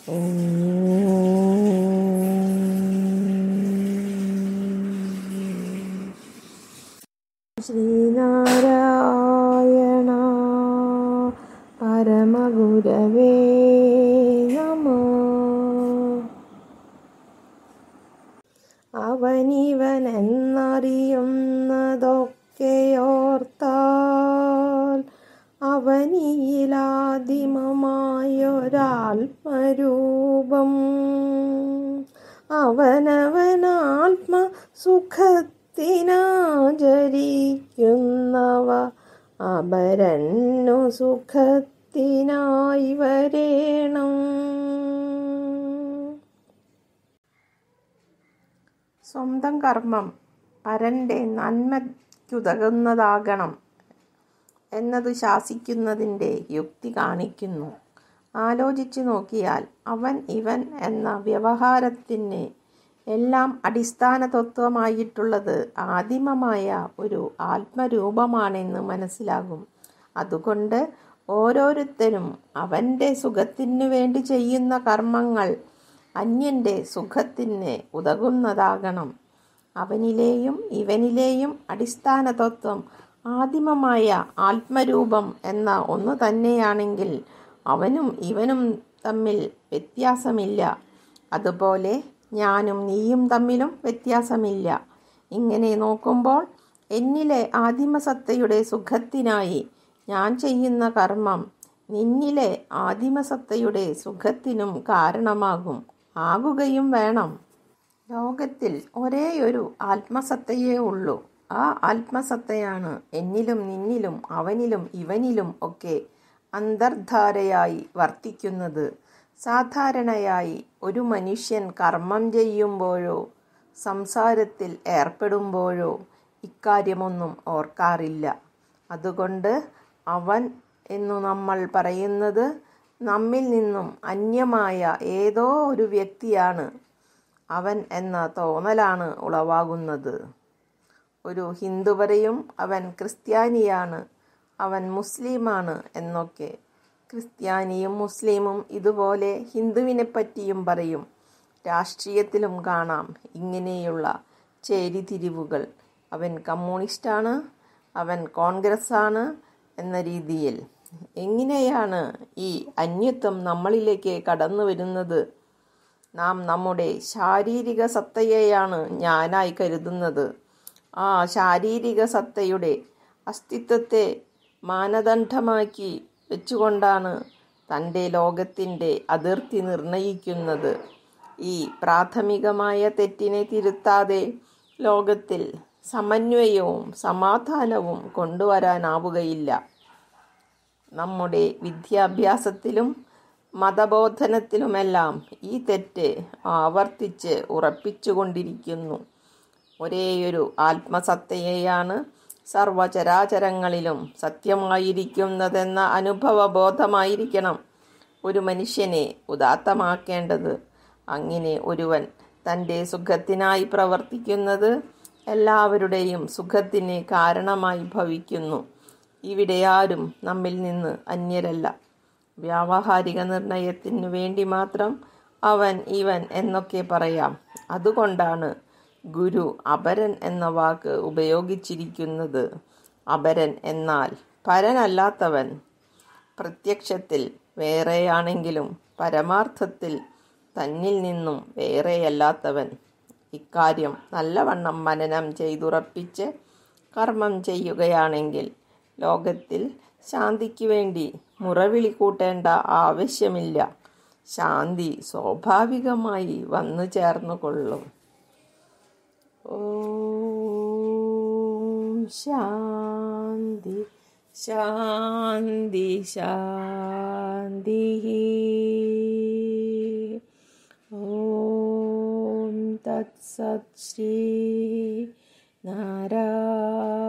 ശ്രീനാരായണ പരമഗുരവേ നമ അവനിവനെന്നറിയുന്നതൊക്കെയോർത്താൽ അവനിയിലാദിമമായൊരാത്മരൂപം അവനവനാത്മസുഖത്തിനാചരിക്കുന്നവ അപരന്നു സുഖത്തിനായി വരേണം സ്വന്തം കർമ്മം പരൻ്റെ നന്മയ്ക്കുതകുന്നതാകണം എന്നത് ശാസിക്കുന്നതിൻ്റെ യുക്തി കാണിക്കുന്നു ആലോചിച്ചു നോക്കിയാൽ അവൻ ഇവൻ എന്ന വ്യവഹാരത്തിന് എല്ലാം അടിസ്ഥാന തത്വമായിട്ടുള്ളത് ആദിമമായ ഒരു ആത്മരൂപമാണെന്ന് മനസ്സിലാകും അതുകൊണ്ട് ഓരോരുത്തരും അവൻ്റെ സുഖത്തിനു വേണ്ടി ചെയ്യുന്ന കർമ്മങ്ങൾ അന്യൻ്റെ സുഖത്തിന് ഉതകുന്നതാകണം അവനിലെയും ഇവനിലെയും അടിസ്ഥാന തത്വം ആദിമമായ ആത്മരൂപം എന്ന ഒന്ന് തന്നെയാണെങ്കിൽ അവനും ഇവനും തമ്മിൽ വ്യത്യാസമില്ല അതുപോലെ ഞാനും നീയും തമ്മിലും വ്യത്യാസമില്ല ഇങ്ങനെ നോക്കുമ്പോൾ എന്നിലെ ആദിമസത്തയുടെ സുഖത്തിനായി ഞാൻ ചെയ്യുന്ന കർമ്മം നിന്നിലെ ആദിമസത്തയുടെ സുഖത്തിനും കാരണമാകും ആകുകയും വേണം ലോകത്തിൽ ഒരേയൊരു ആത്മസത്തയേ ഉള്ളൂ ആ ആത്മസത്തയാണ് എന്നിലും നിന്നിലും അവനിലും ഇവനിലും ഒക്കെ അന്തർധാരയായി വർത്തിക്കുന്നത് സാധാരണയായി ഒരു മനുഷ്യൻ കർമ്മം ചെയ്യുമ്പോഴോ സംസാരത്തിൽ ഏർപ്പെടുമ്പോഴോ ഇക്കാര്യമൊന്നും ഓർക്കാറില്ല അതുകൊണ്ട് അവൻ എന്നു നമ്മൾ പറയുന്നത് നമ്മിൽ നിന്നും അന്യമായ ഏതോ ഒരു വ്യക്തിയാണ് അവൻ എന്ന തോന്നലാണ് ഉളവാകുന്നത് ഒരു ഹിന്ദു പറയും അവൻ ക്രിസ്ത്യാനിയാണ് അവൻ മുസ്ലിമാണ് എന്നൊക്കെ ക്രിസ്ത്യാനിയും മുസ്ലിമും ഇതുപോലെ ഹിന്ദുവിനെ പറ്റിയും പറയും രാഷ്ട്രീയത്തിലും കാണാം ഇങ്ങനെയുള്ള ചേരിതിരിവുകൾ അവൻ കമ്മ്യൂണിസ്റ്റാണ് അവൻ കോൺഗ്രസ് ആണ് എന്ന രീതിയിൽ എങ്ങനെയാണ് ഈ അന്യത്വം നമ്മളിലേക്ക് കടന്നു വരുന്നത് നാം നമ്മുടെ ശാരീരിക സത്തയെയാണ് ഞാനായി കരുതുന്നത് ആ ശാരീരിക സത്തയുടെ അസ്തിത്വത്തെ മാനദണ്ഡമാക്കി വെച്ചുകൊണ്ടാണ് തൻ്റെ ലോകത്തിൻ്റെ അതിർത്തി നിർണയിക്കുന്നത് ഈ പ്രാഥമികമായ തെറ്റിനെ തിരുത്താതെ ലോകത്തിൽ സമന്വയവും സമാധാനവും കൊണ്ടുവരാനാവുകയില്ല നമ്മുടെ വിദ്യാഭ്യാസത്തിലും മതബോധനത്തിലുമെല്ലാം ഈ തെറ്റ് ആവർത്തിച്ച് ഉറപ്പിച്ചുകൊണ്ടിരിക്കുന്നു ഒരേയൊരു ആത്മസത്തയെയാണ് സർവചരാചരങ്ങളിലും സത്യമായിരിക്കുന്നതെന്ന അനുഭവബോധമായിരിക്കണം ഒരു മനുഷ്യനെ ഉദാത്തമാക്കേണ്ടത് അങ്ങനെ ഒരുവൻ തൻ്റെ സുഖത്തിനായി പ്രവർത്തിക്കുന്നത് എല്ലാവരുടെയും സുഖത്തിന് കാരണമായി ഭവിക്കുന്നു ഇവിടെ ആരും നമ്മിൽ നിന്ന് അന്യരല്ല വ്യാവഹാരിക നിർണയത്തിനു വേണ്ടി മാത്രം അവൻ ഇവൻ എന്നൊക്കെ പറയാം അതുകൊണ്ടാണ് ഗുരു അപരൻ എന്ന വാക്ക് ഉപയോഗിച്ചിരിക്കുന്നത് അപരൻ എന്നാൽ പരനല്ലാത്തവൻ പ്രത്യക്ഷത്തിൽ വേറെയാണെങ്കിലും പരമാർത്ഥത്തിൽ തന്നിൽ നിന്നും വേറെയല്ലാത്തവൻ ഇക്കാര്യം നല്ലവണ്ണം മനനം ചെയ്തുറപ്പിച്ച് കർമ്മം ചെയ്യുകയാണെങ്കിൽ ലോകത്തിൽ ശാന്തിക്ക് വേണ്ടി മുറവിളി കൂട്ടേണ്ട ആവശ്യമില്ല ശാന്തി സ്വാഭാവികമായി വന്നു ചേർന്നുകൊള്ളും ഓം ശാന്തി ശാന്തി ശാന്തി ഓം തത്സത് ശ്രീ നാരായണ